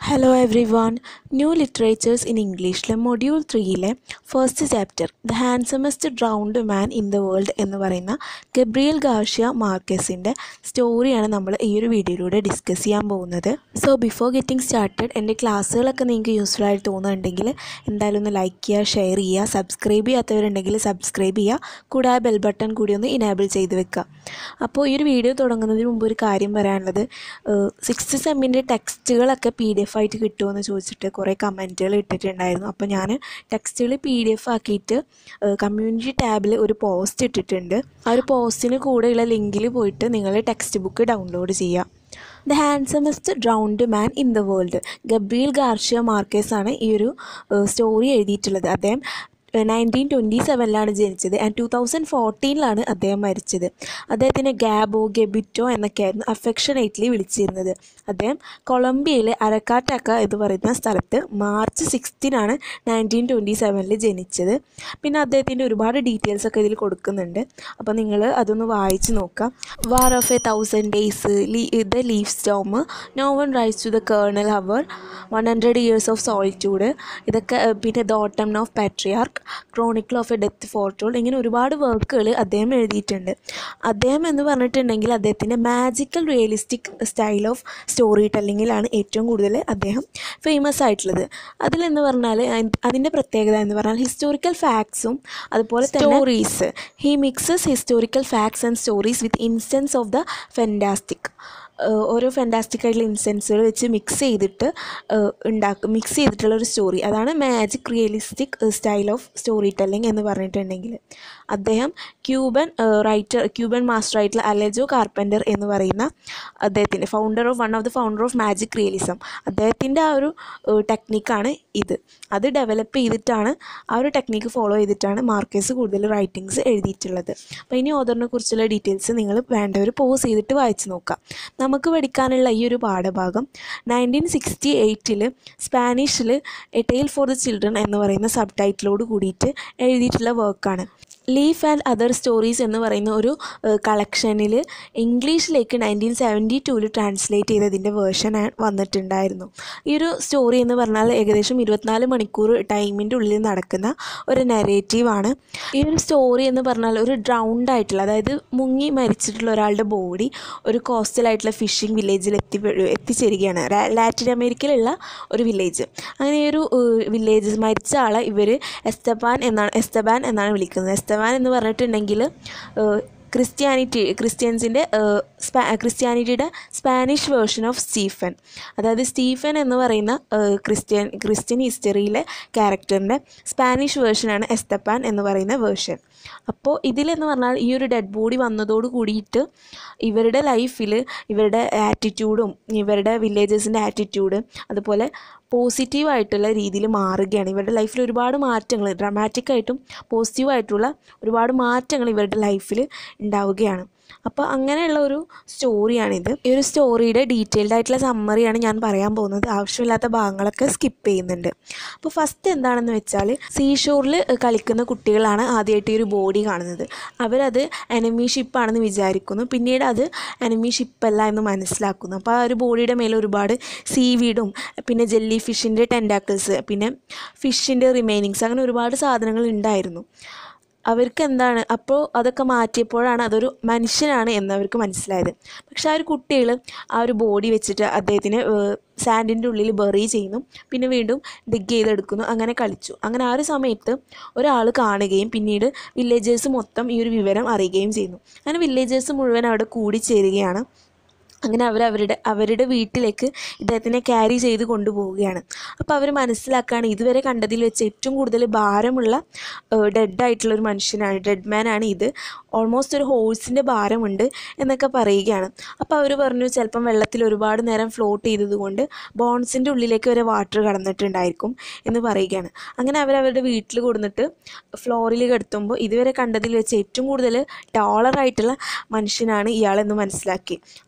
hello everyone new literatures in ഇംഗ്ലീഷിലെ module ത്രീയിലെ first chapter the handsomest drowned man in the world എന്ന് പറയുന്ന Gabriel Garcia മാർക്കസിൻ്റെ സ്റ്റോറിയാണ് നമ്മൾ ഈ ഒരു വീഡിയോയിലൂടെ ഡിസ്കസ് ചെയ്യാൻ പോകുന്നത് സോ ബിഫോർ ഗെറ്റിംഗ് സ്റ്റാർട്ടഡ് എൻ്റെ ക്ലാസ്സുകളൊക്കെ നിങ്ങൾക്ക് യൂസ്ഫുൾ ആയിട്ട് തോന്നുന്നുണ്ടെങ്കിൽ എന്തായാലും ഒന്ന് ലൈക്ക് ചെയ്യുക ഷെയർ ചെയ്യുക സബ്സ്ക്രൈബ് ചെയ്യാത്തവരുണ്ടെങ്കിൽ സബ്സ്ക്രൈബ് ചെയ്യുക കൂടാതെ ബെൽ ബട്ടൺ കൂടി ഒന്ന് ഇനേബിൾ ചെയ്ത് വെക്കുക അപ്പോൾ ഈ ഒരു വീഡിയോ തുടങ്ങുന്നതിന് മുമ്പ് ഒരു കാര്യം പറയാനുള്ളത് സിക്സ്ത് സെമ്മിൻ്റെ ടെക്സ്റ്റുകളൊക്കെ പി ഡി എഫ് ആയിട്ട് കിട്ടുമെന്ന് ചോദിച്ചിട്ട് കുറേ കമൻറ്റുകൾ ഇട്ടിട്ടുണ്ടായിരുന്നു അപ്പോൾ ഞാൻ ടെക്സ്റ്റുകൾ പി ഡി എഫ് ആക്കിയിട്ട് കമ്മ്യൂണിറ്റി ടാബിൽ ഒരു പോസ്റ്റ് ഇട്ടിട്ടുണ്ട് ആ ഒരു പോസ്റ്റിന് കൂടെയുള്ള ലിങ്കിൽ പോയിട്ട് നിങ്ങൾ ടെക്സ്റ്റ് ബുക്ക് ഡൗൺലോഡ് ചെയ്യുക the handsomest drowned man in the world Gabriel Garcia Marquez ആണ് ഈ ഒരു സ്റ്റോറി എഴുതിയിട്ടുള്ളത് അദ്ദേഹം നയൻറ്റീൻ ട്വൻറ്റി സെവനിലാണ് ജനിച്ചത് ആൻഡ് ടു തൗസൻഡ് ഫോർട്ടീനിലാണ് അദ്ദേഹം മരിച്ചത് അദ്ദേഹത്തിന് ഗാബോ ഗെബിറ്റോ എന്നൊക്കെയായിരുന്നു അഫെക്ഷനേറ്റ്ലി വിളിച്ചിരുന്നത് അദ്ദേഹം കൊളംബിയയിലെ അരക്കാട്ടക്ക എന്ന് പറയുന്ന സ്ഥലത്ത് മാർച്ച് സിക്സ്റ്റീനാണ് നയൻറ്റീൻ ട്വൻറ്റി സെവനിൽ ജനിച്ചത് പിന്നെ അദ്ദേഹത്തിൻ്റെ ഒരുപാട് ഡീറ്റെയിൽസ് ഒക്കെ ഇതിൽ കൊടുക്കുന്നുണ്ട് അപ്പോൾ നിങ്ങൾ അതൊന്ന് വായിച്ച് നോക്കാം war of a thousand days ലീ the leaf storm no one writes to the colonel hour one hundred years of solitude ഇതൊക്കെ ഏഹ്, പിന്നെ the autumn of patriarch chronicle of a death foretold ഇങ്ങനെ ഒരുപാട് വർക്കുകൾ അദ്ദേഹം എഴുതിയിട്ടുണ്ട് അദ്ദേഹം എന്ന് പറഞ്ഞിട്ടുണ്ടെങ്കിൽ അദ്ദേഹത്തിൻ്റെ magical realistic style of story ടെല്ലിങ്ങിലാണ് ഏറ്റവും കൂടുതൽ അദ്ദേഹം ഫേമസ് ആയിട്ടുള്ളത് അതിലെന്ന് പറഞ്ഞാൽ അതിൻ്റെ പ്രത്യേകത എന്ന് പറഞ്ഞാൽ ഹിസ്റ്റോറിക്കൽ ഫാക്ട്സും അതുപോലെ തന്നെ stories he mixes historical facts and stories with instance of the fantastic ഓരോ ഫെൻറ്റാസ്റ്റിക് ആയിട്ടുള്ള ഇൻസ്റ്റൻസുകൾ വെച്ച് മിക്സ് ചെയ്തിട്ട് ഉണ്ടാക്കും മിക്സ് ചെയ്തിട്ടുള്ള ഒരു സ്റ്റോറി അതാണ് magic realistic style of storytelling എന്ന് പറഞ്ഞിട്ടുണ്ടെങ്കിൽ അദ്ദേഹം ക്യൂബൻ റൈറ്റർ ക്യൂബൻ മാസ്റ്റർ ആയിട്ടുള്ള അലജോ കാർപ്പൻ്റർ എന്ന് പറയുന്ന അദ്ദേഹത്തിൻ്റെ founder of one of the founder of magic realism അദ്ദേഹത്തിൻ്റെ ആ ഒരു ടെക്നിക്കാണ് ഇത് അത് ഡെവലപ്പ് ചെയ്തിട്ടാണ് ആ ഒരു ടെക്നിക്ക് ഫോളോ ചെയ്തിട്ടാണ് മാർക്കേഴ്സ് കൂടുതൽ റൈറ്റിങ്സ് എഴുതിയിട്ടുള്ളത് അപ്പോൾ ഇനി ഓദറിനെ കുറിച്ചുള്ള ഡീറ്റെയിൽസ് നിങ്ങൾ വേണ്ടവർ പോസ് ചെയ്തിട്ട് വായിച്ച് നോക്കാം നമുക്ക് പഠിക്കാനുള്ള ഈ ഒരു പാഠഭാഗം നയൻറ്റീൻ സിക്സ്റ്റി എയ്റ്റിൽ സ്പാനിഷിൽ a tale for the children എന്ന് പറയുന്ന സബ് ടൈറ്റിലോട് കൂടിയിട്ട് എഴുതിയിട്ടുള്ള വർക്കാണ് ലീഫ് ആൻഡ് അതർ സ്റ്റോറീസ് എന്ന് പറയുന്ന ഒരു കളക്ഷനിൽ ഇംഗ്ലീഷിലേക്ക് നയൻറ്റീൻ സെവൻറ്റി ടൂവിൽ ട്രാൻസ്ലേറ്റ് ചെയ്തതിൻ്റെ വേർഷൻ വന്നിട്ടുണ്ടായിരുന്നു ഈ ഒരു സ്റ്റോറി എന്ന് പറഞ്ഞാൽ ഏകദേശം ഇരുപത്തിനാല് മണിക്കൂർ ടൈമിൻ്റെ ഉള്ളിൽ നടക്കുന്ന ഒരു നെറേറ്റീവാണ് ഈ ഒരു സ്റ്റോറി എന്ന് പറഞ്ഞാൽ ഒരു ഡ്രൗണ്ട് ആയിട്ടുള്ള അതായത് മുങ്ങി മരിച്ചിട്ടുള്ള ഒരാളുടെ ബോഡി ഒരു കോസ്റ്റലായിട്ടുള്ള ഫിഷിംഗ് വില്ലേജിൽ എത്തി എത്തിച്ചേരുകയാണ് ലാ- ലാറ്റിൻ അമേരിക്കയിലുള്ള ഒരു വില്ലേജ് അങ്ങനെ ഈ ഒരു വില്ലേജ് മരിച്ച ആളെ ഇവർ എസ്തബാൻ എന്നാണ് എസ്തബാൻ എന്നാണ് വിളിക്കുന്നത് എസ്തബാൻ എന്ന് പറഞ്ഞിട്ടുണ്ടെങ്കിൽ ക്രിസ്ത്യാനിറ്റി ക്രിസ്ത്യൻസിൻ്റെ സ്പാ ക്രിസ്ത്യാനിറ്റിയുടെ സ്പാനിഷ് വേർഷൻ ഓഫ് സ്റ്റീഫൻ അതായത് സ്റ്റീഫൻ എന്ന് പറയുന്ന ഏഹ്, ക്രിസ്ത്യൻ ക്രിസ്ത്യൻ ഹിസ്റ്ററിയിലെ ക്യാരക്ടറിൻ്റെ സ്പാനിഷ് വേർഷനാണ് എസ്തപ്പാൻ എന്ന് പറയുന്ന വേർഷൻ അപ്പോൾ ഇതിലെന്ന് പറഞ്ഞാൽ ഈ ഒരു ഡെഡ് ബോഡി വന്നതോട് കൂടിയിട്ട് ഇവരുടെ ലൈഫിൽ ഇവരുടെ ആറ്റിറ്റ്യൂഡും ഇവരുടെ വില്ലേജസിൻ്റെ ആറ്റിറ്റ്യൂഡ് അതുപോലെ പോസിറ്റീവായിട്ടുള്ള രീതിയിൽ മാറുകയാണ് ഇവരുടെ ലൈഫിൽ ഒരുപാട് മാറ്റങ്ങൾ ഡ്രമാറ്റിക്കായിട്ടും പോസിറ്റീവായിട്ടുള്ള ഒരുപാട് മാറ്റങ്ങൾ ഇവരുടെ ലൈഫിൽ ഉണ്ടാവുകയാണ് അപ്പോൾ അങ്ങനെയുള്ള ഒരു സ്റ്റോറിയാണിത് ഈ ഒരു സ്റ്റോറിയുടെ ഡീറ്റെയിൽഡ് ആയിട്ടുള്ള സമ്മറിയാണ് ഞാൻ പറയാൻ പോകുന്നത് ആവശ്യമില്ലാത്ത ഭാഗങ്ങളൊക്കെ സ്കിപ്പ് ചെയ്യുന്നുണ്ട് അപ്പോൾ ഫസ്റ്റ് എന്താണെന്ന് വെച്ചാൽ സീഷോറിൽ കളിക്കുന്ന കുട്ടികളാണ് ആദ്യമായിട്ട് ഈ ഒരു ബോഡി കാണുന്നത് അവരത് എനമി ഷിപ്പാണെന്ന് വിചാരിക്കുന്നു പിന്നീട് അത് എനമി ഷിപ്പല്ല എന്ന് മനസ്സിലാക്കുന്നു അപ്പോൾ ആ ഒരു ബോഡിയുടെ മേലെ ഒരുപാട് സീവീഡും പിന്നെ ജെല്ലി ഫിഷിൻ്റെ ടെൻഡാക്കിൾസ് പിന്നെ ഫിഷിൻ്റെ റിമൈനിങ്സ് അങ്ങനെ ഒരുപാട് സാധനങ്ങൾ ഉണ്ടായിരുന്നു അവർക്ക് എന്താണ് അപ്പോൾ അതൊക്കെ മാറ്റിയപ്പോഴാണ് അതൊരു മനുഷ്യനാണ് എന്ന് അവർക്ക് മനസ്സിലായത് പക്ഷെ ആ ഒരു കുട്ടികൾ ആ ഒരു ബോഡി വെച്ചിട്ട് അദ്ദേഹത്തിന് സാൻഡിൻ്റെ ഉള്ളിൽ ബെറി ചെയ്യുന്നു പിന്നെ വീണ്ടും ഡിഗ് ചെയ്തെടുക്കുന്നു അങ്ങനെ കളിച്ചു അങ്ങനെ ആ ഒരു സമയത്ത് ഒരാൾ കാണുകയും പിന്നീട് വില്ലേജേഴ്സ് മൊത്തം ഈ ഒരു വിവരം അറിയുകയും ചെയ്യുന്നു അങ്ങനെ വില്ലേജേഴ്സ് മുഴുവൻ അവിടെ കൂടിച്ചേരുകയാണ് അങ്ങനെ അവർ അവരുടെ അവരുടെ വീട്ടിലേക്ക് ഇദ്ദേഹത്തിനെ ക്യാരി ചെയ്ത് കൊണ്ടുപോവുകയാണ് അപ്പോൾ അവർ മനസ്സിലാക്കുകയാണ് ഇതുവരെ കണ്ടതിൽ വെച്ച് ഏറ്റവും കൂടുതൽ ഭാരമുള്ള ഡെഡ് ആയിട്ടുള്ള ഒരു മനുഷ്യനാണ് ഡെഡ് മാനാണ് ഇത് ഓൾമോസ്റ്റ് ഒരു ഹോഴ്സിൻ്റെ ഭാരമുണ്ട് എന്നൊക്കെ പറയുകയാണ് അപ്പോൾ അവർ പറഞ്ഞു ചിലപ്പം വെള്ളത്തിൽ ഒരുപാട് നേരം ഫ്ലോട്ട് ചെയ്തതുകൊണ്ട് ബോൺസിൻ്റെ ഉള്ളിലേക്ക് വരെ വാട്ടർ കടന്നിട്ടുണ്ടായിരിക്കും എന്ന് പറയുകയാണ് അങ്ങനെ അവർ അവരുടെ വീട്ടിൽ കൊടുന്നിട്ട് ഫ്ലോറിൽ കിടത്തുമ്പോൾ ഇതുവരെ കണ്ടതിൽ വെച്ച് ഏറ്റവും കൂടുതൽ ഡോളറായിട്ടുള്ള മനുഷ്യനാണ് ഇയാളെന്ന് മനസ്സിലാക്കി അവരുടെ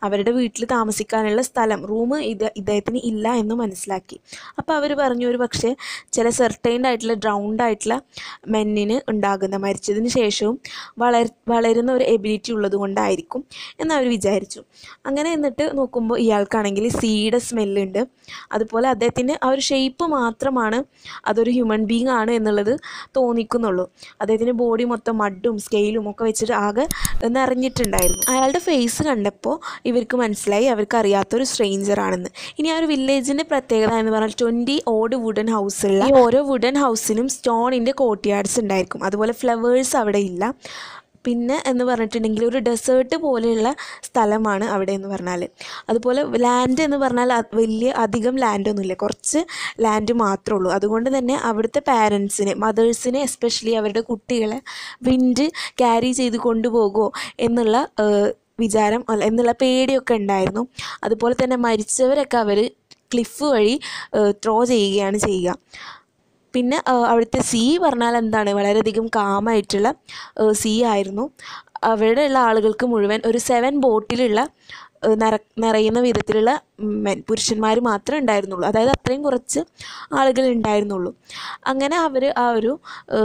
വീട്ടിൽ താമസിക്കാനുള്ള സ്ഥലം റൂം ഇത് ഇദ്ദേഹത്തിന് ഇല്ല എന്ന് മനസ്സിലാക്കി അപ്പോൾ അവർ പറഞ്ഞു ഒരു പക്ഷേ ചില സെർട്ടൈൻഡ് ആയിട്ടുള്ള ഡ്രൗണ്ട് ആയിട്ടുള്ള മെന്നിന് ഉണ്ടാകുന്ന മരിച്ചതിന് ശേഷവും വളർ വളരുന്ന ഒരു എബിലിറ്റി ഉള്ളത് കൊണ്ടായിരിക്കും എന്ന് അവർ വിചാരിച്ചു അങ്ങനെ എന്നിട്ട് നോക്കുമ്പോൾ ഇയാൾക്കാണെങ്കിൽ സീയുടെ സ്മെല്ലുണ്ട് അതുപോലെ അദ്ദേഹത്തിൻ്റെ ആ ഒരു ഷേപ്പ് മാത്രമാണ് അതൊരു ഹ്യൂമൻ ബീങ് ആണ് എന്നുള്ളത് തോന്നിക്കുന്നുള്ളൂ അദ്ദേഹത്തിൻ്റെ ബോഡി മൊത്തം മഡും സ്കെയിലും ഒക്കെ വെച്ചിട്ട് ആകെ നിറഞ്ഞിട്ടുണ്ടായിരുന്നു അയാളുടെ ഫേസ് കണ്ടപ്പോൾ ഇവർക്ക് മനസ്സിലായി അവർക്ക് അറിയാത്തൊരു സ്ട്രേഞ്ചർ ആണെന്ന് ഇനി ആ ഒരു വില്ലേജിൻ്റെ പ്രത്യേകത എന്ന് പറഞ്ഞാൽ ട്വൻറ്റി ഓട് വുഡൻ ഹൗസുള്ള ഈ ഓരോ വുഡൻ ഹൗസിനും സ്റ്റോണിൻ്റെ കോട്ടിയാർഡ്സ് ഉണ്ടായിരിക്കും അതുപോലെ ഫ്ലവേഴ്സ് അവിടെ ഇല്ല പിന്നെ എന്ന് പറഞ്ഞിട്ടുണ്ടെങ്കിൽ ഒരു ഡെസേർട്ട് പോലെയുള്ള സ്ഥലമാണ് അവിടെ എന്ന് പറഞ്ഞാൽ അതുപോലെ ലാൻഡ് എന്ന് പറഞ്ഞാൽ അത് വലിയ അധികം ലാൻഡൊന്നുമില്ല കുറച്ച് ലാൻഡ് മാത്രമേ ഉള്ളൂ അതുകൊണ്ട് തന്നെ അവിടുത്തെ പാരൻസിന് മദേഴ്സിന് എസ്പെഷ്യലി അവരുടെ കുട്ടികളെ വിൻഡ് ക്യാരി ചെയ്ത് കൊണ്ടുപോകുമോ എന്നുള്ള ഏഹ്, വിചാരം അല്ല എന്നുള്ള പേടിയൊക്കെ ഉണ്ടായിരുന്നു അതുപോലെ തന്നെ മരിച്ചവരൊക്കെ അവർ ക്ലിഫ് വഴി ത്രോ ചെയ്യുകയാണ് ചെയ്യുക പിന്നെ ആ, അവിടുത്തെ സീ പറഞ്ഞാൽ എന്താണ് വളരെയധികം കാമായിട്ടുള്ള സീ ആയിരുന്നു അവിടെ ഉള്ള ആളുകൾക്ക് മുഴുവൻ ഒരു സെവൻ ബോട്ടിലുള്ള ആ, നിറ നിറയുന്ന വിധത്തിലുള്ള മെൻ പുരുഷന്മാർ മാത്രമേ ഉണ്ടായിരുന്നുള്ളൂ അതായത് അത്രയും കുറച്ച് ആളുകൾ ഉണ്ടായിരുന്നുള്ളൂ അങ്ങനെ അവർ ആ ഒരു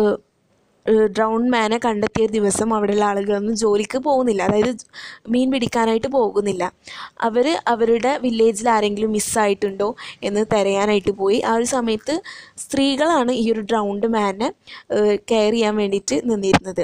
ഡ്രൗൺ മാനെ കണ്ടെത്തിയ ദിവസം അവിടെയുള്ള ആളുകളൊന്നും ജോലിക്ക് പോകുന്നില്ല അതായത് മീൻ പിടിക്കാനായിട്ട് പോകുന്നില്ല അവർ അവരുടെ വില്ലേജിൽ ആരെങ്കിലും മിസ്സായിട്ടുണ്ടോ എന്ന് തിരയാനായിട്ട് പോയി ആ ഒരു സമയത്ത് സ്ത്രീകളാണ് ഈ ഒരു ഡ്രൗണ്ട് മാനെ കെയർ ചെയ്യാൻ വേണ്ടിയിട്ട് നിന്നിരുന്നത്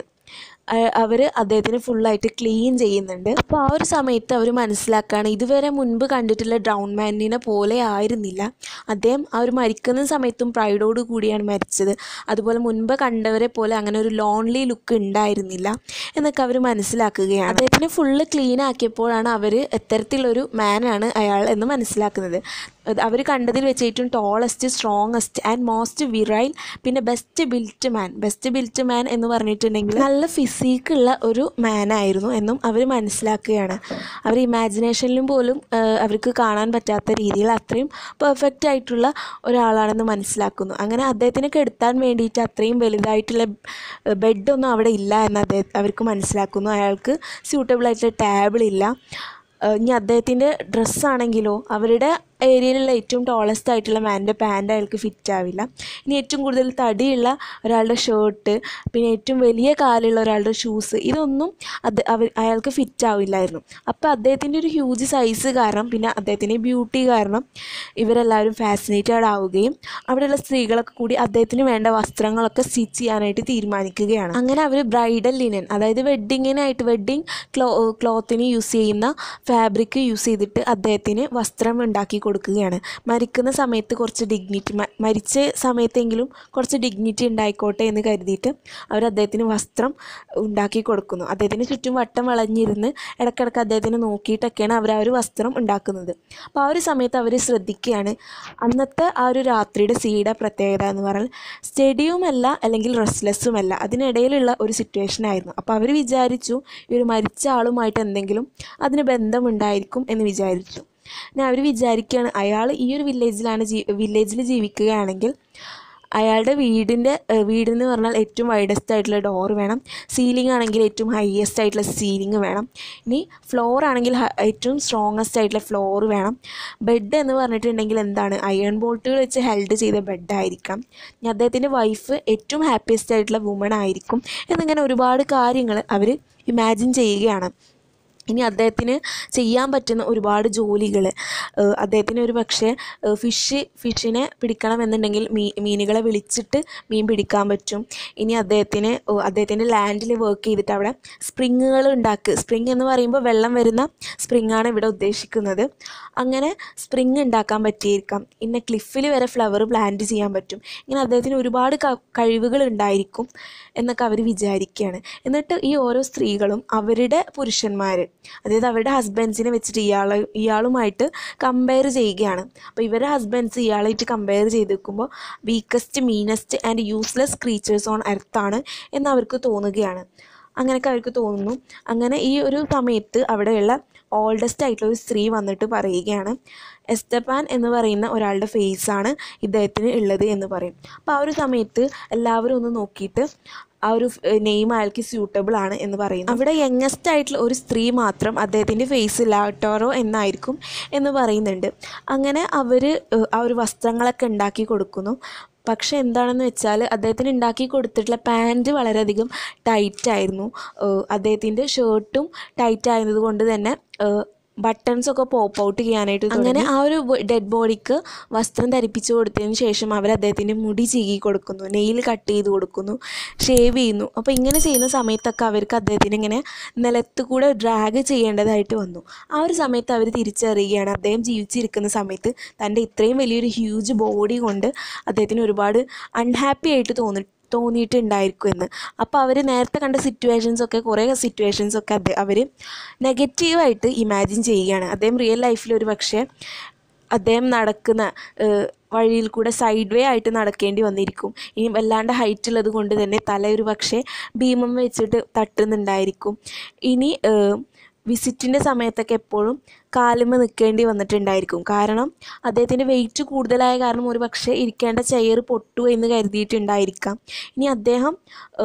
അവർ അദ്ദേഹത്തിന് ഫുള്ളായിട്ട് ക്ലീൻ ചെയ്യുന്നുണ്ട് അപ്പോൾ ആ ഒരു സമയത്ത് അവർ മനസ്സിലാക്കുകയാണ് ഇതുവരെ മുൻപ് കണ്ടിട്ടുള്ള ഡ്രൗൺ മാനിനെ പോലെ ആയിരുന്നില്ല അദ്ദേഹം ആ ഒരു മരിക്കുന്ന സമയത്തും പ്രൈഡോട് കൂടിയാണ് മരിച്ചത് അതുപോലെ മുൻപ് കണ്ടവരെ പോലെ അങ്ങനെ ഒരു ലോൺലി ലുക്ക് ഉണ്ടായിരുന്നില്ല എന്നൊക്കെ അവർ മനസ്സിലാക്കുകയാണ് അദ്ദേഹത്തിനെ ഫുള്ള് ക്ലീൻ ആക്കിയപ്പോഴാണ് അവർ എത്തരത്തിലൊരു മാനാണ് അയാൾ എന്ന് മനസ്സിലാക്കുന്നത് അവർ കണ്ടതിൽ വെച്ച് ഏറ്റവും tallest strongest and most virile പിന്നെ best built man best built man എന്ന് പറഞ്ഞിട്ടുണ്ടെങ്കിൽ നല്ല ഫിസിക്കുള്ള ഒരു മാനായിരുന്നു എന്നും അവർ മനസ്സിലാക്കുകയാണ് അവർ ഇമാജിനേഷനിലും പോലും ആ, അവർക്ക് കാണാൻ പറ്റാത്ത രീതിയിൽ അത്രയും പെർഫെക്റ്റ് ആയിട്ടുള്ള ഒരാളാണെന്ന് മനസ്സിലാക്കുന്നു അങ്ങനെ അദ്ദേഹത്തിനെ കെടുത്താൻ വേണ്ടിയിട്ട് അത്രയും വലുതായിട്ടുള്ള ബെഡൊന്നും അവിടെ ഇല്ല എന്ന് അദ്ദേഹം അവർക്ക് മനസ്സിലാക്കുന്നു അയാൾക്ക് സ്യൂട്ടബിൾ ആയിട്ടുള്ള ടേബിൾ ഇല്ല ഏഹ് ഇനി അദ്ദേഹത്തിൻ്റെ ഡ്രസ്സാണെങ്കിലോ അവരുടെ ഏരിയയിലുള്ള ഏറ്റവും ടോളസ്റ്റ് ആയിട്ടുള്ള മാൻ്റെ പാൻറ് അയാൾക്ക് ഫിറ്റ് ആവില്ല ഇനി ഏറ്റവും കൂടുതൽ തടിയുള്ള ഒരാളുടെ ഷർട്ട് പിന്നെ ഏറ്റവും വലിയ കാലുള്ള ഒരാളുടെ ഷൂസ് ഇതൊന്നും അത് അവർ അയാൾക്ക് ഫിറ്റ് ആവില്ലായിരുന്നു അപ്പോൾ അദ്ദേഹത്തിൻ്റെ ഒരു ഹ്യൂജ് സൈസ് കാരണം പിന്നെ അദ്ദേഹത്തിൻ്റെ ബ്യൂട്ടി കാരണം ഇവരെല്ലാവരും ഫാസിനേറ്റഡ് ആവുകയും അവിടെയുള്ള സ്ത്രീകളൊക്കെ കൂടി അദ്ദേഹത്തിന് വേണ്ട വസ്ത്രങ്ങളൊക്കെ സ്റ്റിച്ച് ചെയ്യാനായിട്ട് തീരുമാനിക്കുകയാണ് അങ്ങനെ അവർ ബ്രൈഡൽ ലിനൻ അതായത് വെഡ്ഡിങ്ങിനായിട്ട് വെഡ്ഡിങ് ക്ലോ ക്ലോത്തിന് യൂസ് ചെയ്യുന്ന ഫാബ്രിക് യൂസ് ചെയ്തിട്ട് അദ്ദേഹത്തിന് വസ്ത്രം ഉണ്ടാക്കി കൊടുക്കുകയാണ് മരിക്കുന്ന സമയത്ത് കുറച്ച് ഡിഗ്നിറ്റി മരിച്ച സമയത്തെങ്കിലും കുറച്ച് ഡിഗ്നിറ്റി ഉണ്ടായിക്കോട്ടെ എന്ന് കരുതിയിട്ട് അവർ അദ്ദേഹത്തിന് വസ്ത്രം ഉണ്ടാക്കി കൊടുക്കുന്നു അദ്ദേഹത്തിന് ചുറ്റും വട്ടം വളഞ്ഞിരുന്ന് ഇടയ്ക്കിടയ്ക്ക് അദ്ദേഹത്തിനെ നോക്കിയിട്ടൊക്കെയാണ് അവർ ആ ഒരു വസ്ത്രം ഉണ്ടാക്കുന്നത് അപ്പോൾ ആ ഒരു സമയത്ത് അവർ ശ്രദ്ധിക്കുകയാണ് അന്നത്തെ ആ ഒരു രാത്രിയുടെ സീയുടെ പ്രത്യേകത എന്ന് പറഞ്ഞാൽ സ്റ്റഡിയുമല്ല അല്ലെങ്കിൽ റെസ്റ്റ്ലെസ്സുമല്ല അതിനിടയിലുള്ള ഒരു സിറ്റുവേഷൻ ആയിരുന്നു അപ്പോൾ അവർ വിചാരിച്ചു ഈ ഒരു മരിച്ച ആളുമായിട്ട് എന്തെങ്കിലും അതിന് ബന്ധമുണ്ടായിരിക്കും എന്ന് വിചാരിച്ചു ഞാൻ അവർ വിചാരിക്കുകയാണ് അയാൾ ഈ ഒരു വില്ലേജിലാണ് ജീ വില്ലേജിൽ ജീവിക്കുകയാണെങ്കിൽ അയാളുടെ വീടിൻ്റെ വീടെന്ന് പറഞ്ഞാൽ ഏറ്റവും വൈഡസ്റ്റ് ആയിട്ടുള്ള ഡോർ വേണം സീലിംഗ് ആണെങ്കിൽ ഏറ്റവും ഹയസ്റ്റ് ആയിട്ടുള്ള സീലിംഗ് വേണം ഇനി ഫ്ലോർ ആണെങ്കിൽ ഹ- ഏറ്റവും സ്ട്രോങ്ങസ്റ്റ് ആയിട്ടുള്ള ഫ്ലോർ വേണം ബെഡ് എന്ന് പറഞ്ഞിട്ടുണ്ടെങ്കിൽ എന്താണ് അയൺ ബോൾട്ടുകൾ വെച്ച് ഹെൽഡ് ചെയ്ത ബെഡായിരിക്കാം ഇനി അദ്ദേഹത്തിൻ്റെ വൈഫ് ഏറ്റവും ഹാപ്പിയസ്റ്റ് ആയിട്ടുള്ള വുമൺ ആയിരിക്കും എന്നിങ്ങനെ ഒരുപാട് കാര്യങ്ങൾ അവർ ഇമാജിൻ ചെയ്യുകയാണ് ഇനി അദ്ദേഹത്തിന് ചെയ്യാൻ പറ്റുന്ന ഒരുപാട് ജോലികൾ അദ്ദേഹത്തിന് ഒരു പക്ഷേ ഫിഷ് ഫിഷിനെ പിടിക്കണമെന്നുണ്ടെങ്കിൽ മീ മീനുകളെ വിളിച്ചിട്ട് മീൻ പിടിക്കാൻ പറ്റും ഇനി അദ്ദേഹത്തിന് ഏഹ്, അദ്ദേഹത്തിൻ്റെ ലാൻഡിൽ വർക്ക് ചെയ്തിട്ട് അവിടെ സ്പ്രിങ്ങുകൾ ഉണ്ടാക്കുക സ്പ്രിങ് എന്ന് പറയുമ്പോൾ വെള്ളം വരുന്ന സ്പ്രിങ്ങാണ് ഇവിടെ ഉദ്ദേശിക്കുന്നത് അങ്ങനെ സ്പ്രിങ് ഉണ്ടാക്കാൻ പറ്റിയിരിക്കാം പിന്നെ ക്ലിഫിൽ വരെ ഫ്ലവർ പ്ലാന്റ് ചെയ്യാൻ പറ്റും ഇങ്ങനെ അദ്ദേഹത്തിന് ഒരുപാട് ക- കഴിവുകൾ ഉണ്ടായിരിക്കും എന്നൊക്കെ അവർ വിചാരിക്കുകയാണ് എന്നിട്ട് ഈ ഓരോ സ്ത്രീകളും അവരുടെ പുരുഷന്മാർ അതായത് അവരുടെ ഹസ്ബൻഡ്സിനെ വെച്ചിട്ട് ഇയാൾ ഇയാളുമായിട്ട് കമ്പയർ ചെയ്യുകയാണ് അപ്പോൾ ഇവരുടെ ഹസ്ബൻഡ്സ് ഇയാളായിട്ട് കമ്പയർ ചെയ്ത് വെക്കുമ്പോൾ weakest meanest and useless creatures on എർത്താണ് എന്ന് അവർക്ക് തോന്നുകയാണ് അങ്ങനെയൊക്കെ അവർക്ക് തോന്നുന്നു അങ്ങനെ ഈ ഒരു സമയത്ത് അവിടെയുള്ള ഓൾഡസ്റ്റ് ആയിട്ടുള്ള ഒരു സ്ത്രീ വന്നിട്ട് പറയുകയാണ് എസ്തപ്പാൻ എന്ന് പറയുന്ന ഒരാളുടെ ഫേസാണ് ഇദ്ദേഹത്തിന് ഉള്ളത് എന്ന് പറയും അപ്പോൾ ആ ഒരു സമയത്ത് എല്ലാവരും ഒന്ന് നോക്കിയിട്ട് ആ ഒരു നെയിം അയാൾക്ക് സ്യൂട്ടബിൾ ആണ് എന്ന് പറയുന്നു അവിടെ യങ്ങസ്റ്റ് ആയിട്ടുള്ള ഒരു സ്ത്രീ മാത്രം അദ്ദേഹത്തിൻ്റെ ഫേസ് ലാട്ടോറോ എന്നായിരിക്കും എന്ന് പറയുന്നുണ്ട് അങ്ങനെ അവർ ആ ഒരു വസ്ത്രങ്ങളൊക്കെ ഉണ്ടാക്കി കൊടുക്കുന്നു പക്ഷേ എന്താണെന്ന് വെച്ചാൽ അദ്ദേഹത്തിന് ഉണ്ടാക്കി കൊടുത്തിട്ടുള്ള പാൻറ്റ് വളരെയധികം ടൈറ്റായിരുന്നു അദ്ദേഹത്തിൻ്റെ ഷർട്ടും ടൈറ്റ് ആയത് കൊണ്ട് തന്നെ ബട്ടൺസ് ഒക്കെ പോപ്പ് ഔട്ട് ചെയ്യാനായിട്ട് അങ്ങനെ ആ ഒരു ഡെഡ് ബോഡിക്ക് വസ്ത്രം ധരിപ്പിച്ചു കൊടുത്തതിന് ശേഷം അവർ അദ്ദേഹത്തിൻ്റെ മുടി ചീകി കൊടുക്കുന്നു നെയിൽ കട്ട് ചെയ്ത് കൊടുക്കുന്നു ഷേവ് ചെയ്യുന്നു അപ്പോൾ ഇങ്ങനെ ചെയ്യുന്ന സമയത്തൊക്കെ അവർക്ക് അദ്ദേഹത്തിന് ഇങ്ങനെ നിലത്ത് കൂടെ ഡ്രാഗ് ചെയ്യേണ്ടതായിട്ട് വന്നു ആ ഒരു സമയത്ത് അവർ തിരിച്ചറിയുകയാണ് അദ്ദേഹം ജീവിച്ചിരിക്കുന്ന സമയത്ത് തൻ്റെ ഇത്രയും വലിയൊരു ഹ്യൂജ് ബോഡി കൊണ്ട് അദ്ദേഹത്തിന് ഒരുപാട് അൺഹാപ്പി ആയിട്ട് തോന്നി തോന്നിയിട്ടുണ്ടായിരിക്കും എന്ന് അപ്പോൾ അവർ നേരത്തെ കണ്ട സിറ്റുവേഷൻസ് ഒക്കെ കുറേ സിറ്റുവേഷൻസ് ഒക്കെ അത് അവർ നെഗറ്റീവായിട്ട് ഇമാജിൻ ചെയ്യുകയാണ് അദ്ദേഹം റിയൽ ലൈഫിൽ ഒരു പക്ഷേ അദ്ദേഹം നടക്കുന്ന വഴിയിൽ കൂടെ സൈഡ് വേ ആയിട്ട് നടക്കേണ്ടി വന്നിരിക്കും ഇനി വല്ലാണ്ട് ഹൈറ്റ് ഉള്ളത് കൊണ്ട് തന്നെ തല ഒരു പക്ഷേ ഭീമം വെച്ചിട്ട് തട്ടുന്നുണ്ടായിരിക്കും ഇനി വിസിറ്റിൻ്റെ സമയത്തൊക്കെ എപ്പോഴും കാലുമ്മ നിൽക്കേണ്ടി വന്നിട്ടുണ്ടായിരിക്കും കാരണം അദ്ദേഹത്തിൻ്റെ വെയിറ്റ് കൂടുതലായ കാരണം ഒരു പക്ഷേ ഇരിക്കേണ്ട ചെയർ പൊട്ടു എന്ന് കരുതിയിട്ടുണ്ടായിരിക്കാം ഇനി അദ്ദേഹം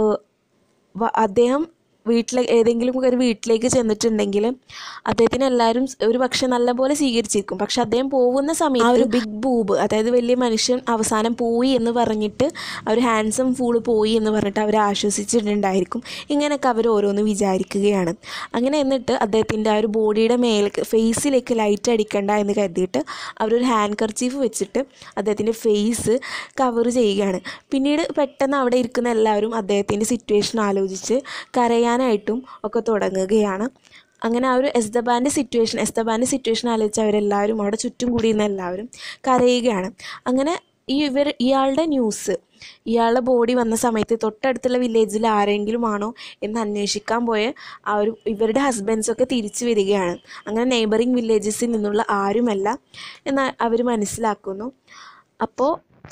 അദ്ദേഹം വീട്ടിലെ ഏതെങ്കിലും ഒരു വീട്ടിലേക്ക് ചെന്നിട്ടുണ്ടെങ്കിൽ അദ്ദേഹത്തിന് എല്ലാവരും ഒരു പക്ഷെ നല്ലപോലെ സ്വീകരിച്ചിരിക്കും പക്ഷെ അദ്ദേഹം പോകുന്ന സമയത്ത് ആ ഒരു ബിഗ് ബൂബ് അതായത് വലിയ മനുഷ്യൻ അവസാനം പോയി എന്ന് പറഞ്ഞിട്ട് ആ ഒരു ഹാൻസം ഫൂള് പോയി എന്ന് പറഞ്ഞിട്ട് അവർ ആശ്വസിച്ചിട്ടുണ്ടായിരിക്കും ഇങ്ങനെയൊക്കെ അവർ ഓരോന്ന് വിചാരിക്കുകയാണ് അങ്ങനെ എന്നിട്ട് അദ്ദേഹത്തിൻ്റെ ആ ഒരു ബോഡിയുടെ മേലേക്ക് ഫേസിലേക്ക് ലൈറ്റ് അടിക്കണ്ട എന്ന് കരുതിയിട്ട് അവരൊരു ഹാൻഡ് കർച്ചീഫ് വെച്ചിട്ട് അദ്ദേഹത്തിൻ്റെ ഫേസ് കവർ ചെയ്യുകയാണ് പിന്നീട് പെട്ടെന്ന് അവിടെ ഇരിക്കുന്ന എല്ലാവരും അദ്ദേഹത്തിൻ്റെ സിറ്റുവേഷൻ ആലോചിച്ച് കരയാൻ ചെയ്യാനായിട്ടും ഒക്കെ തുടങ്ങുകയാണ് അങ്ങനെ ആ ഒരു എസ്തബാൻ്റെ സിറ്റുവേഷൻ എസ്തബാൻ്റെ സിറ്റുവേഷൻ ആലോചിച്ച് അവരെല്ലാവരും അവിടെ ചുറ്റും കൂടിയിരുന്ന എല്ലാവരും കരയുകയാണ് അങ്ങനെ ഈ ഇവർ ഇയാളുടെ ന്യൂസ് ഇയാളുടെ ബോഡി വന്ന സമയത്ത് തൊട്ടടുത്തുള്ള വില്ലേജിൽ ആരെങ്കിലും ആണോ എന്ന് അന്വേഷിക്കാൻ പോയ ആ ഒരു ഇവരുടെ ഹസ്ബൻഡ്സൊക്കെ തിരിച്ചു വരികയാണ് അങ്ങനെ നെയ്ബറിങ് വില്ലേജസിൽ നിന്നുള്ള ആരുമല്ല എന്ന് അവർ മനസ്സിലാക്കുന്നു അപ്പോൾ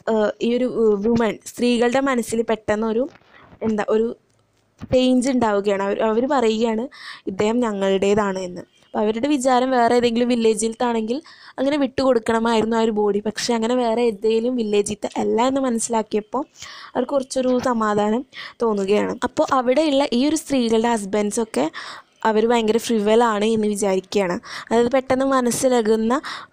ഈ ഒരു വുമൺ സ്ത്രീകളുടെ മനസ്സിൽ പെട്ടെന്നൊരു എന്താ ഒരു ചേഞ്ച് ഉണ്ടാവുകയാണ് അവർ അവർ പറയുകയാണ് ഇദ്ദേഹം ഞങ്ങളുടേതാണ് എന്ന് അപ്പോൾ അവരുടെ വിചാരം വേറെ ഏതെങ്കിലും വില്ലേജിലത്താണെങ്കിൽ അങ്ങനെ വിട്ടുകൊടുക്കണമായിരുന്നു ആ ഒരു ബോഡി പക്ഷേ അങ്ങനെ വേറെ ഏതെങ്കിലും വില്ലേജിലത്തെ അല്ല എന്ന് മനസ്സിലാക്കിയപ്പോൾ അവർക്ക് കുറച്ചൊരു സമാധാനം തോന്നുകയാണ് അപ്പോൾ അവിടെയുള്ള ഈ ഒരു സ്ത്രീകളുടെ ഹസ്ബൻഡ്സൊക്കെ അവർ ഭയങ്കര ഫ്രിവലാണ് എന്ന് വിചാരിക്കുകയാണ് അതായത് പെട്ടെന്ന് മനസ്സിലാകുന്ന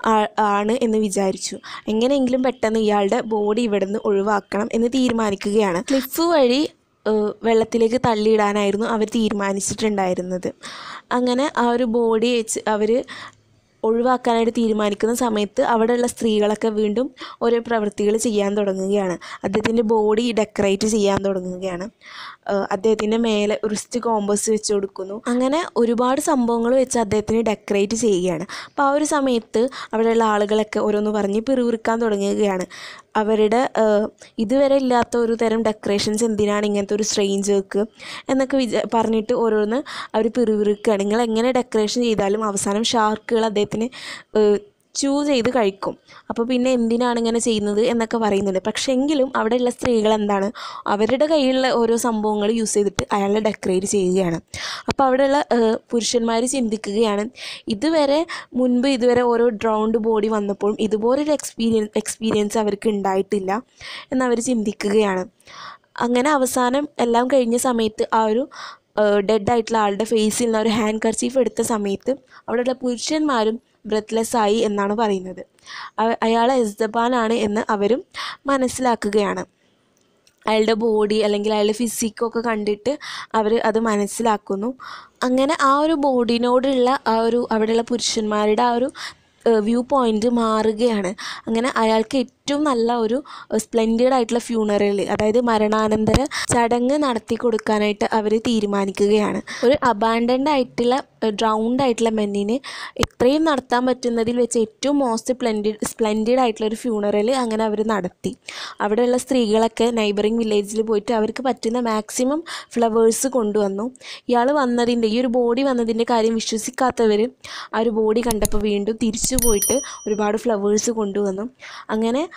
ആണ് എന്ന് വിചാരിച്ചു എങ്ങനെയെങ്കിലും പെട്ടെന്ന് ഇയാളുടെ ബോഡി ഇവിടെ നിന്ന് ഒഴിവാക്കണം എന്ന് തീരുമാനിക്കുകയാണ് ക്ലിഫ് വഴി വെള്ളത്തിലേക്ക് തള്ളിയിടാനായിരുന്നു അവർ തീരുമാനിച്ചിട്ടുണ്ടായിരുന്നത് അങ്ങനെ ആ ഒരു ബോഡി വെച്ച് അവർ ഒഴിവാക്കാനായിട്ട് തീരുമാനിക്കുന്ന സമയത്ത് അവിടെയുള്ള സ്ത്രീകളൊക്കെ വീണ്ടും ഓരോ പ്രവൃത്തികൾ ചെയ്യാൻ തുടങ്ങുകയാണ് അദ്ദേഹത്തിൻ്റെ ബോഡി ഡെക്കറേറ്റ് ചെയ്യാൻ തുടങ്ങുകയാണ് അദ്ദേഹത്തിൻ്റെ മേലെ റിസ്റ്റ് കോമ്പസ് വെച്ച് കൊടുക്കുന്നു അങ്ങനെ ഒരുപാട് സംഭവങ്ങൾ വെച്ച് അദ്ദേഹത്തിന് ഡെക്കറേറ്റ് ചെയ്യുകയാണ് അപ്പോൾ ആ ഒരു സമയത്ത് അവിടെയുള്ള ആളുകളൊക്കെ ഓരോന്ന് പറഞ്ഞ് പിറുവിറുക്കാൻ തുടങ്ങുകയാണ് അവരുടെ ഇതുവരെ ഇല്ലാത്ത ഒരു തരം ഡെക്കറേഷൻസ് എന്തിനാണ് ഇങ്ങനത്തെ ഒരു സ്ട്രെയിഞ്ചർക്ക് എന്നൊക്കെ വിചാ പറഞ്ഞിട്ട് ഓരോന്ന് അവർ പിറുവിറുക്കുകയാണ് നിങ്ങൾ എങ്ങനെ ഡെക്കറേഷൻ ചെയ്താലും അവസാനം ഷാർക്കുകൾ അദ്ദേഹത്തിന് ചൂ ചെയ്ത് കഴിക്കും അപ്പോൾ പിന്നെ എന്തിനാണ് ഇങ്ങനെ ചെയ്യുന്നത് എന്നൊക്കെ പറയുന്നുണ്ട് പക്ഷേ എങ്കിലും അവിടെയുള്ള സ്ത്രീകൾ എന്താണ് അവരുടെ കയ്യിലുള്ള ഓരോ സംഭവങ്ങൾ യൂസ് ചെയ്തിട്ട് അയാളെ ഡെക്കറേറ്റ് ചെയ്യുകയാണ് അപ്പോൾ അവിടെയുള്ള പുരുഷന്മാർ ചിന്തിക്കുകയാണ് ഇതുവരെ മുൻപ് ഇതുവരെ ഓരോ ഡ്രൗണ്ട് ബോഡി വന്നപ്പോഴും ഇതുപോലൊരു എക്സ്പീരിയൻസ് എക്സ്പീരിയൻസ് അവർക്ക് ഉണ്ടായിട്ടില്ല എന്നവർ ചിന്തിക്കുകയാണ് അങ്ങനെ അവസാനം എല്ലാം കഴിഞ്ഞ സമയത്ത് ആ ഒരു ഡെഡ് ആയിട്ടുള്ള ആളുടെ ഫേസിൽ നിന്ന് ഒരു ഹാൻഡ് കർച്ചീഫ് എടുത്ത സമയത്ത് അവിടെയുള്ള പുരുഷന്മാരും ബ്രെത്ത്ലെസ് ആയി എന്നാണ് പറയുന്നത് അയാൾ എസ്ദബാനാണ് എന്ന് അവരും മനസ്സിലാക്കുകയാണ് അയാളുടെ ബോഡി അല്ലെങ്കിൽ അയാളുടെ ഫിസിക്കൊക്കെ കണ്ടിട്ട് അവർ അത് മനസ്സിലാക്കുന്നു അങ്ങനെ ആ ഒരു ബോഡിനോടുള്ള ആ ഒരു അവിടെയുള്ള പുരുഷന്മാരുടെ ആ ഒരു വ്യൂ പോയിൻ്റ് മാറുകയാണ് അങ്ങനെ അയാൾക്ക് ഏറ്റവും നല്ല ഒരു സ്പ്ലെൻഡഡ് ആയിട്ടുള്ള ഫ്യൂണറൽ അതായത് മരണാനന്തര ചടങ്ങ് നടത്തി കൊടുക്കാനായിട്ട് അവർ തീരുമാനിക്കുകയാണ് ഒരു അബാൻഡൻഡ് ആയിട്ടുള്ള ഡ്രൗണ്ട് ആയിട്ടുള്ള മെന്നിന് എത്രയും നടത്താൻ പറ്റുന്നതിൽ വെച്ച് ഏറ്റവും മോസ്റ്റ് സ്പ്ലെൻഡിഡ് സ്പ്ലെൻഡഡ് ആയിട്ടുള്ള ഒരു ഫ്യൂണറൽ അങ്ങനെ അവർ നടത്തി അവിടെയുള്ള സ്ത്രീകളൊക്കെ നൈബറിങ് വില്ലേജിൽ പോയിട്ട് അവർക്ക് പറ്റുന്ന മാക്സിമം ഫ്ലവേഴ്സ് കൊണ്ടുവന്നു ഇയാൾ വന്നതിൻ്റെ ഈ ഒരു ബോഡി വന്നതിൻ്റെ കാര്യം വിശ്വസിക്കാത്തവർ ആ ഒരു ബോഡി കണ്ടപ്പോൾ വീണ്ടും തിരിച്ചു പോയിട്ട് ഒരുപാട് ഫ്ലവേഴ്സ് കൊണ്ടുവന്നു അങ്ങനെ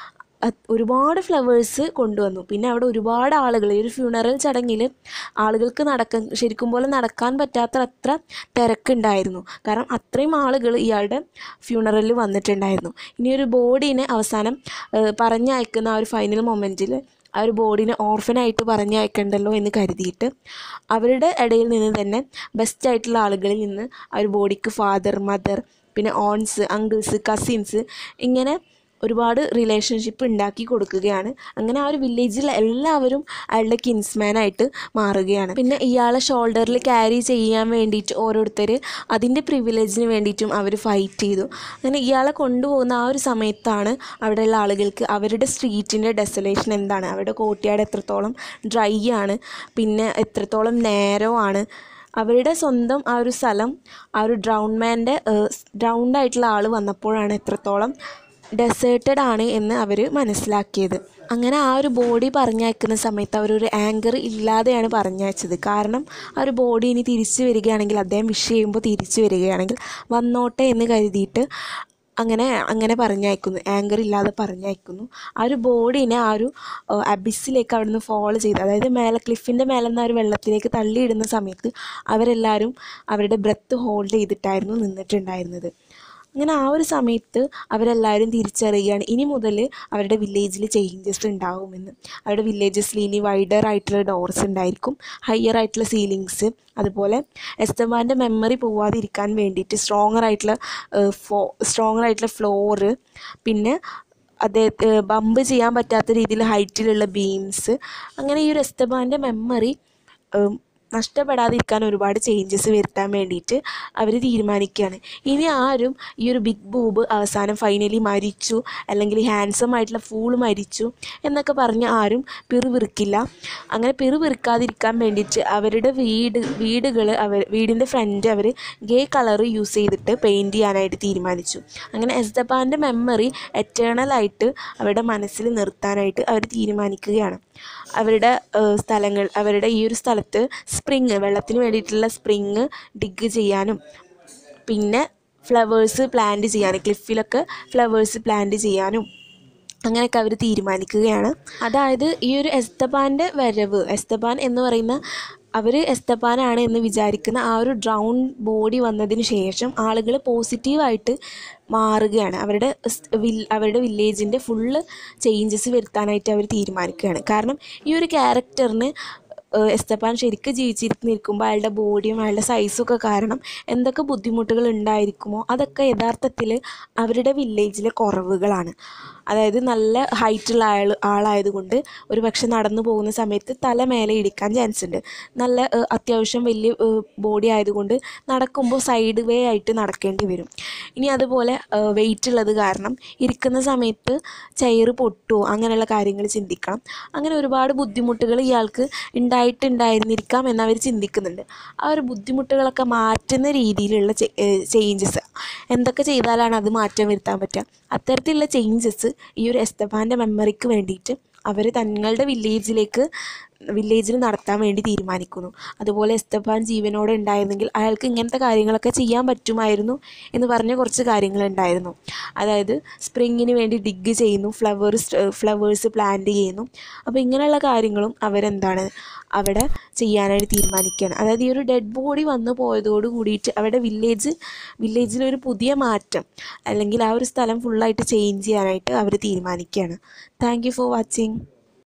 അത് ഒരുപാട് ഫ്ലവേഴ്സ് കൊണ്ടുവന്നു പിന്നെ അവിടെ ഒരുപാട് ആളുകൾ ഈ ഒരു ഫ്യൂണറൽ ചടങ്ങിൽ ആളുകൾക്ക് നടക്കാൻ ശരിക്കും പോലെ നടക്കാൻ പറ്റാത്ത അത്ര തിരക്കുണ്ടായിരുന്നു കാരണം അത്രയും ആളുകൾ ഇയാളുടെ ഫ്യൂണറലിൽ വന്നിട്ടുണ്ടായിരുന്നു ഇനി ഒരു ബോഡീനെ അവസാനം ഏഹ്, പറഞ്ഞയക്കുന്ന ആ ഒരു ഫൈനൽ മൊമെൻറ്റിൽ ആ ഒരു ബോഡീനെ ഓർഫനായിട്ട് പറഞ്ഞയക്കണ്ടല്ലോ എന്ന് കരുതിയിട്ട് അവരുടെ ഇടയിൽ നിന്ന് തന്നെ ബെസ്റ്റ് ആയിട്ടുള്ള ആളുകളിൽ നിന്ന് ആ ഒരു ബോഡിക്ക് ഫാദർ മദർ പിന്നെ ഓൺസ് അങ്കിൾസ് കസിൻസ് ഇങ്ങനെ ഒരുപാട് റിലേഷൻഷിപ്പ് ഉണ്ടാക്കി കൊടുക്കുകയാണ് അങ്ങനെ ആ ഒരു വില്ലേജിൽ എല്ലാവരും അയാളുടെ കിൻസ്മാനായിട്ട് മാറുകയാണ് പിന്നെ ഇയാളെ ഷോൾഡറിൽ ക്യാരി ചെയ്യാൻ വേണ്ടിയിട്ട് ഓരോരുത്തർ അതിൻ്റെ പ്രിവിലേജിന് വേണ്ടിയിട്ടും അവർ ഫൈറ്റ് ചെയ്തു അങ്ങനെ ഇയാളെ കൊണ്ടുപോകുന്ന ആ ഒരു സമയത്താണ് അവിടെയുള്ള ആളുകൾക്ക് അവരുടെ സ്ട്രീറ്റിൻ്റെ ഡെസൊലേഷൻ എന്താണ് അവരുടെ കോട്ടയാട് എത്രത്തോളം ഡ്രൈ ആണ് പിന്നെ എത്രത്തോളം നേരോ ആണ് അവരുടെ സ്വന്തം ആ ഒരു സ്ഥലം ആ ഒരു ഡ്രൗൺമാൻ്റെ ഡ്രൗണ്ട് ആയിട്ടുള്ള ആൾ വന്നപ്പോഴാണ് എത്രത്തോളം ഡെസേർട്ടഡ് ആണ് എന്ന് അവർ മനസ്സിലാക്കിയത് അങ്ങനെ ആ ഒരു ബോഡി പറഞ്ഞയക്കുന്ന സമയത്ത് അവരൊരു ആങ്കർ ഇല്ലാതെയാണ് പറഞ്ഞയച്ചത് കാരണം ആ ഒരു ബോഡി ഇനി തിരിച്ചു വരികയാണെങ്കിൽ അദ്ദേഹം വിഷ് ചെയ്യുമ്പോൾ തിരിച്ചു വരികയാണെങ്കിൽ വന്നോട്ടെ എന്ന് കരുതിയിട്ട് അങ്ങനെ അങ്ങനെ പറഞ്ഞയക്കുന്നു ആങ്കർ ഇല്ലാതെ പറഞ്ഞയക്കുന്നു ആ ഒരു ബോഡീനെ ആ ഒരു അബിസിലേക്ക് അവിടെ നിന്ന് ഫോളോ ചെയ്ത് അതായത് മേലെ ക്ലിഫിൻ്റെ മേലെ നിന്ന് ആ ഒരു വെള്ളത്തിലേക്ക് തള്ളിയിടുന്ന സമയത്ത് അവരെല്ലാവരും അവരുടെ ബ്രത്ത് ഹോൾഡ് ചെയ്തിട്ടായിരുന്നു നിന്നിട്ടുണ്ടായിരുന്നത് അങ്ങനെ ആ ഒരു സമയത്ത് അവരെല്ലാവരും തിരിച്ചറിയുകയാണ് ഇനി മുതൽ അവരുടെ വില്ലേജിൽ ചേഞ്ചസ് ഉണ്ടാകുമെന്ന് അവരുടെ വില്ലേജസിൽ ഇനി വൈഡർ ആയിട്ടുള്ള ഡോർസ് ഉണ്ടായിരിക്കും ഹയർ ആയിട്ടുള്ള സീലിങ്സ് അതുപോലെ എസ്തമാൻ്റെ മെമ്മറി പോവാതിരിക്കാൻ വേണ്ടിയിട്ട് സ്ട്രോങ്ങർ ആയിട്ടുള്ള ഫോ സ്ട്രോങ്ങർ ആയിട്ടുള്ള ഫ്ലോറ് പിന്നെ അദ്ദേഹത്തെ ബമ്പ് ചെയ്യാൻ പറ്റാത്ത രീതിയിൽ ഹൈറ്റിലുള്ള ബീംസ് അങ്ങനെ ഈ ഒരു എസ്തബാൻ്റെ മെമ്മറി നഷ്ടപ്പെടാതിരിക്കാൻ ഒരുപാട് ചേഞ്ചസ് വരുത്താൻ വേണ്ടിയിട്ട് അവർ തീരുമാനിക്കുകയാണ് ഇനി ആരും ഈ ഒരു ബിഗ് ബൂബ് അവസാനം ഫൈനലി മരിച്ചു അല്ലെങ്കിൽ ഹാൻസം ആയിട്ടുള്ള ഫൂള് മരിച്ചു എന്നൊക്കെ പറഞ്ഞ് ആരും പിറുവിറുക്കില്ല അങ്ങനെ പിറുവിറുക്കാതിരിക്കാൻ വേണ്ടിയിട്ട് അവരുടെ വീട് വീടുകൾ അവർ വീടിൻ്റെ ഫ്രണ്ട് അവർ ഗേ കളർ യൂസ് ചെയ്തിട്ട് പെയിൻറ് ചെയ്യാനായിട്ട് തീരുമാനിച്ചു അങ്ങനെ എസ്തബാൻ്റെ മെമ്മറി എറ്റേണലായിട്ട് അവരുടെ മനസ്സിൽ നിർത്താനായിട്ട് അവർ തീരുമാനിക്കുകയാണ് അവരുടെ ഏഹ്, സ്ഥലങ്ങൾ അവരുടെ ഈ ഒരു സ്ഥലത്ത് സ്പ്രിങ് വെള്ളത്തിന് വേണ്ടിയിട്ടുള്ള സ്പ്രിങ് ഡിഗ് ചെയ്യാനും പിന്നെ ഫ്ലവേഴ്സ് പ്ലാന്റ് ചെയ്യാനും ക്ലിഫിലൊക്കെ ഫ്ലവേഴ്സ് പ്ലാന്റ് ചെയ്യാനും അങ്ങനെയൊക്കെ അവർ തീരുമാനിക്കുകയാണ് അതായത് ഈ ഒരു എസ്തബാൻ്റെ വരവ് എസ്തബാൻ എന്ന് പറയുന്ന അവർ എസ്തബാനാണ് എന്ന് വിചാരിക്കുന്ന ആ ഒരു ഡ്രൗൺ ബോഡി വന്നതിന് ശേഷം ആളുകൾ പോസിറ്റീവായിട്ട് മാറുകയാണ് അവരുടെ സ് വിൽ അവരുടെ വില്ലേജിൻ്റെ ഫുള്ള് ചേഞ്ചസ് വരുത്താനായിട്ട് അവർ തീരുമാനിക്കുകയാണ് കാരണം ഈ ഒരു ക്യാരക്ടറിന് ഏഹ് എസ്തപ്പാൻ ശരിക്കും ജീവിച്ചിരിക്കുമ്പോൾ അയാളുടെ ബോഡിയും അയാളുടെ സൈസും ഒക്കെ കാരണം എന്തൊക്കെ ബുദ്ധിമുട്ടുകൾ ഉണ്ടായിരിക്കുമോ അതൊക്കെ യഥാർത്ഥത്തിൽ അവരുടെ വില്ലേജിലെ കുറവുകളാണ് അതായത് നല്ല ഹൈറ്റുള്ള ആൾ ആളായതുകൊണ്ട് ഒരു പക്ഷെ നടന്നു പോകുന്ന സമയത്ത് തല മേലെ ഇടിക്കാൻ ചാൻസ് ഉണ്ട് നല്ല ഏഹ് അത്യാവശ്യം വലിയ ബോഡി ആയതുകൊണ്ട് നടക്കുമ്പോൾ സൈഡ് വേ ആയിട്ട് നടക്കേണ്ടി വരും ഇനി അതുപോലെ വെയിറ്റ് ഉള്ളത് കാരണം ഇരിക്കുന്ന സമയത്ത് ചെയർ പൊട്ടുമോ അങ്ങനെയുള്ള കാര്യങ്ങൾ ചിന്തിക്കണം അങ്ങനെ ഒരുപാട് ബുദ്ധിമുട്ടുകൾ ഇയാൾക്ക് ഉണ്ടായിട്ടുണ്ടായിരുന്നിരിക്കാം എന്ന് അവർ ചിന്തിക്കുന്നുണ്ട് ആ ഒരു ബുദ്ധിമുട്ടുകളൊക്കെ മാറ്റുന്ന രീതിയിലുള്ള ചേഞ്ചസ് എന്തൊക്കെ ചെയ്താലാണ് അത് മാറ്റം വരുത്താൻ പറ്റുക അത്തരത്തിലുള്ള ചേഞ്ചസ് ഈ ഒരു എസ്തഫാൻ്റെ മെമ്മറിക്ക് വേണ്ടിയിട്ട് അവർ തങ്ങളുടെ വില്ലേജിലേക്ക് വില്ലേജിൽ നടത്താൻ വേണ്ടി തീരുമാനിക്കുന്നു അതുപോലെ എസ്തഫാൻ ജീവനോടെ ഉണ്ടായിരുന്നെങ്കിൽ അയാൾക്ക് ഇങ്ങനത്തെ കാര്യങ്ങളൊക്കെ ചെയ്യാൻ പറ്റുമായിരുന്നു എന്ന് പറഞ്ഞ കുറച്ച് കാര്യങ്ങളുണ്ടായിരുന്നു അതായത് സ്പ്രിങ്ങിന് വേണ്ടി ഡിഗ് ചെയ്യുന്നു ഫ്ലവേഴ്സ് ഫ്ലവേഴ്സ് പ്ലാന്റ് ചെയ്യുന്നു അപ്പോൾ ഇങ്ങനെയുള്ള കാര്യങ്ങളും അവരെന്താണ് അവിടെ ചെയ്യാനായിട്ട് തീരുമാനിക്കുകയാണ് അതായത് ഈ ഒരു ഡെഡ് ബോഡി വന്നു പോയതോട് കൂടിയിട്ട് അവരുടെ വില്ലേജ് വില്ലേജിലൊരു പുതിയ മാറ്റം അല്ലെങ്കിൽ ആ ഒരു സ്ഥലം ഫുള്ളായിട്ട് ചേഞ്ച് ചെയ്യാനായിട്ട് അവർ തീരുമാനിക്കുകയാണ് താങ്ക് യു ഫോർ വാച്ചിങ്